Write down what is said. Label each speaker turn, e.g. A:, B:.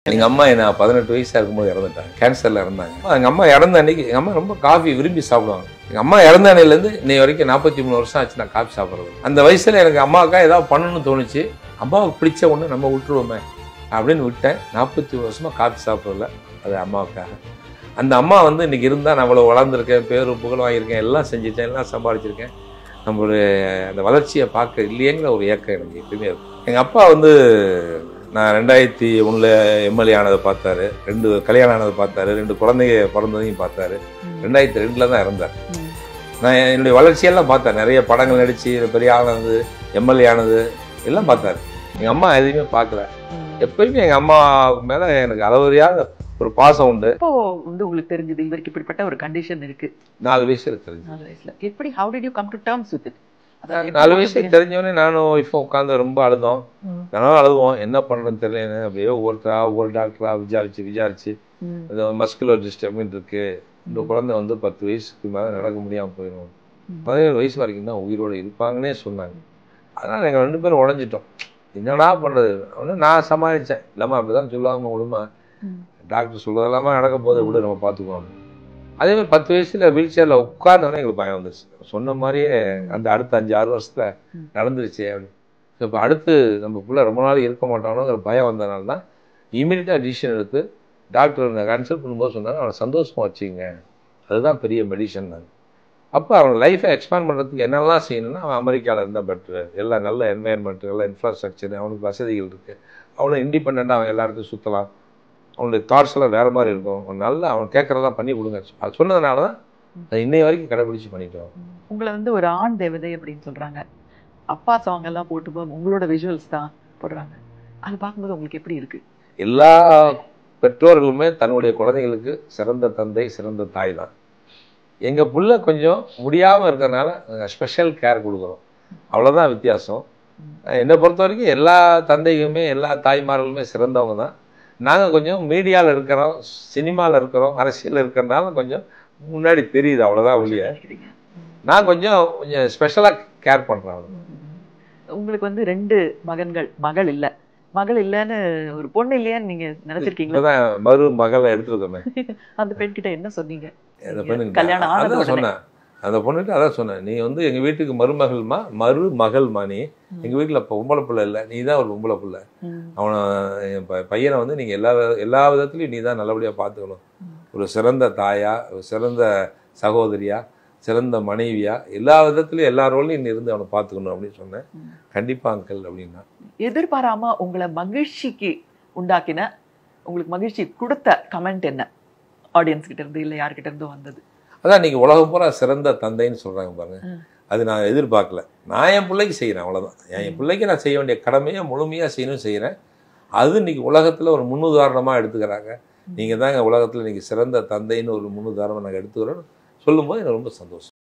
A: எங்க அம்மா என்ன பதினெட்டு வயசா இருக்கும்போது இறந்துட்டாங்க கேன்சர்ல இறந்தாங்க எங்க அம்மா இறந்த அன்னைக்கு எங்க அம்மா ரொம்ப காஃபி விரும்பி சாப்பிடுவாங்க எங்க அம்மா இறந்த அன்னையில இருந்து இன்னை வரைக்கும் நாற்பத்தி மூணு வருஷம் ஆச்சு நான் காஃபி சாப்பிட்றது அந்த வயசுல எனக்கு அம்மாவுக்கா ஏதாவது பண்ணணும்னு தோணுச்சு அம்மாவுக்கு பிடிச்ச ஒண்ணு நம்ம விட்டுருவோமே அப்படின்னு விட்டேன் நாற்பத்தி மூணு வருஷமா காஃபி சாப்பிடல அது அம்மாவுக்காக அந்த அம்மா வந்து இன்னைக்கு இருந்தா நான் இவ்வளவு வளர்ந்துருக்கேன் பேரு புகழ் வாங்கியிருக்கேன் எல்லாம் செஞ்சுட்டேன் எல்லாம் சம்பாதிச்சிருக்கேன் நம்மளுடைய அந்த வளர்ச்சியை பார்க்க இல்லையேங்கிற ஒரு ஏக்கம் எனக்கு எப்பயுமே இருக்கும் எங்கள் அப்பா வந்து நான் ரெண்டாயிரத்தி ஒன்றில் எம்எல்ஏ ஆனதை பார்த்தாரு ரெண்டு கல்யாணம் ஆனதை பார்த்தாரு ரெண்டு குழந்தைங்க பிறந்ததையும் பார்த்தாரு ரெண்டாயிரத்தி ரெண்டில் தான் இறந்தார் நான் என்னுடைய வளர்ச்சியெல்லாம் பார்த்தேன் நிறைய படங்கள் நடித்து பெரிய ஆனது எம்எல்ஏ ஆனது எல்லாம் பார்த்தாரு எங்கள் அம்மா எதையுமே பார்க்கல எப்பயுமே எங்கள் அம்மா மேலே எனக்கு அளவறியாத ஒரு பாசம் உண்டு
B: இப்போ வந்து உங்களுக்கு தெரிஞ்சது இவருக்கு இப்படிப்பட்ட ஒரு கண்டிஷன் இருக்கு
A: நாலு வயசுல தெரிஞ்சு
B: நாலு வயசுல எப்படி how did you come to terms with it
A: நாலு வயசுல தெரிஞ்சவொடனே நானும் இப்போ உட்காந்து ரொம்ப அழுதோம் நானும் அழுவோம் என்ன பண்ணுறேன்னு தெரியல அப்படியே ஒவ்வொருத்தரா ஒவ்வொரு டாக்டரா விசாரிச்சு விசாரிச்சு இந்த மஸ்குலர் டிஸ்டர்பன் இருக்கு இந்த குழந்தை வந்து பத்து வயசுக்கு மேலே நடக்க முடியாமல் போயிடும் பதினேழு வயசு வரைக்கும் தான் உயிரோடு இருப்பாங்கன்னே சொன்னாங்க அதனால் எங்கள் ரெண்டு பேரும் உடஞ்சிட்டோம் என்னடா பண்ணுறது ஒன்று நான் சமாளித்தேன் இல்லாமல் அப்படி தான் சொல்லுவாங்க விடுமா டாக்டர் சொல்கிறதெல்லாமா நடக்க போதை விட நம்ம பார்த்துக்குவோம் அதே மாதிரி பத்து வயசுல வீல் சேரில் உட்கார்ந்தவொடனே எங்களுக்கு பயம் வந்துருச்சு சொன்ன மாதிரியே அந்த அடுத்த அஞ்சு ஆறு வருஷத்துல நடந்துருச்சு அப்படின்னு இப்போ அடுத்து நம்ம பிள்ளை ரொம்ப நாள் இருக்க மாட்டானோங்கிற பயம் வந்தனால தான் இமீடியட்டாக டிசிஷன் எடுத்து டாக்டர் கன்சல்ட் பண்ணும்போது சொன்னாங்க அவனை சந்தோஷமா வச்சுங்க அதுதான் பெரிய மெடிசன் நான் அப்போ அவன் லைஃப்பை எக்ஸ்பேண்ட் பண்ணுறதுக்கு என்னெல்லாம் செய்யணும்னா அவன் அமெரிக்காவில் இருந்தால் பெட்ரு எல்லா நல்ல என்வாயன்மெண்ட் எல்லா இன்ஃப்ராஸ்ட்ரக்சர் அவனுக்கு வசதிகள் இருக்குது அவனை இண்டிபெண்ட்டாக அவன் எல்லாருக்கும் சுற்றலாம் அவனுடைய தாட்ஸ் எல்லாம் வேறு மாதிரி இருக்கும் அவன் நல்லா அவன் கேட்குறதெல்லாம் பண்ணி கொடுங்க அது சொன்னதுனால தான் அதை இன்னை வரைக்கும் கடைபிடிச்சு பண்ணிட்டோம்
B: உங்களை வந்து ஒரு ஆண் தேவதை அப்படின்னு சொல்றாங்க அப்பா சாங் எல்லாம் போட்டு போ- உங்களோட விஷுவல்ஸ் தான் போடுறாங்க அது பார்க்கும்போது உங்களுக்கு எப்படி இருக்கு
A: எல்லா பெற்றோர்களுமே தன்னுடைய குழந்தைகளுக்கு சிறந்த தந்தை சிறந்த தாய் தான் எங்கள் புள்ள கொஞ்சம் முடியாமல் இருக்கிறனால ஸ்பெஷல் கேர் கொடுக்குறோம் அவ்வளோதான் வித்தியாசம் என்னை பொறுத்த வரைக்கும் எல்லா தந்தைகளுமே எல்லா தாய்மார்களுமே சிறந்தவங்க தான் நாங்கள் கொஞ்சம் மீடியாவில் இருக்கிறோம் சினிமாவில் இருக்கிறோம் அரசியலில் இருக்கிறனால கொஞ்சம் முன்னாடி தெரியுது அவ்வளோதான் ஒழிய
B: நினைக்கிறீங்க?
A: நான் கொஞ்சம் கொஞ்சம் ஸ்பெஷலாக கேர் பண்ணுறேன்
B: உங்களுக்கு வந்து ரெண்டு மகன்கள் மகள் இல்ல மகள் இல்லைன்னு ஒரு பொண்ணு இல்லையான்னு நீங்க நினைச்சிருக்கீங்களா
A: இப்போதான் மறு மகளை எடுத்துருக்கோமே
B: அந்த பெண் கிட்ட என்ன சொன்னீங்க
A: அந்த
B: நீங்க
A: பெண்ணுக்கு
B: கல்யாணம் ஆனது
A: அதான்
B: உடனே.
A: சொன்னேன் அந்த பொண்ணுட்டு அதான் சொன்னேன் நீ வந்து எங்க வீட்டுக்கு மருமகள்மா மறு மகள்மா நீ எங்க வீட்டுல இப்போ பொம்பளை பிள்ளை இல்லை நீ தான் ஒரு பொம்பளை பிள்ளை
B: ம்.
A: அவனை என் ப- பையனை வந்து நீங்க எல்லா எல்லா விதத்துலயும் நீ தான் நல்லபடியா பார்த்துக்கணும் ஒரு சிறந்த தாயா ஒரு சிறந்த சகோதரியா சிறந்த மனைவியா எல்லா விதத்துலயும் எல்லா ரோலையும் நீ இருந்து அவனை பார்த்துக்கணும் அப்படின்னு சொன்னேன்
B: ம்.
A: கண்டிப்பா அங்கிள் அப்படின்னா
B: எதிர்பாராம உங்களை மகிழ்ச்சிக்கு உண்டாக்கின உங்களுக்கு மகிழ்ச்சி கொடுத்த கமெண்ட் என்ன ஆடியன்ஸ் கிட்ட இருந்து இல்ல யார்கிட்ட இருந்து வந்தது
A: அதான் நீங்க உலகம் பூரா சிறந்த தந்தைன்னு சொல்றாங்க பாருங்க
B: ம்.
A: அது நான் எதிர்பார்க்கல நான் என் பிள்ளைக்கு செய்கிறேன் அவ்வளவுதான் என் என் பிள்ளைக்கு நான் செய்ய வேண்டிய கடமையை முழுமையா செய்யணும் செய்கிறேன் அது இன்னைக்கு உலகத்துல ஒரு முன்னுதாரணமா எடுத்துக்கிறாங்க நீங்க தாங்க உலகத்துல இன்னைக்கு சிறந்த தந்தைன்னு ஒரு முன்னுதாரணமா நாங்கள் எடுத்துக்கிறோம் சொல்லும்போது எனக்கு ரொம்ப சந்தோஷம்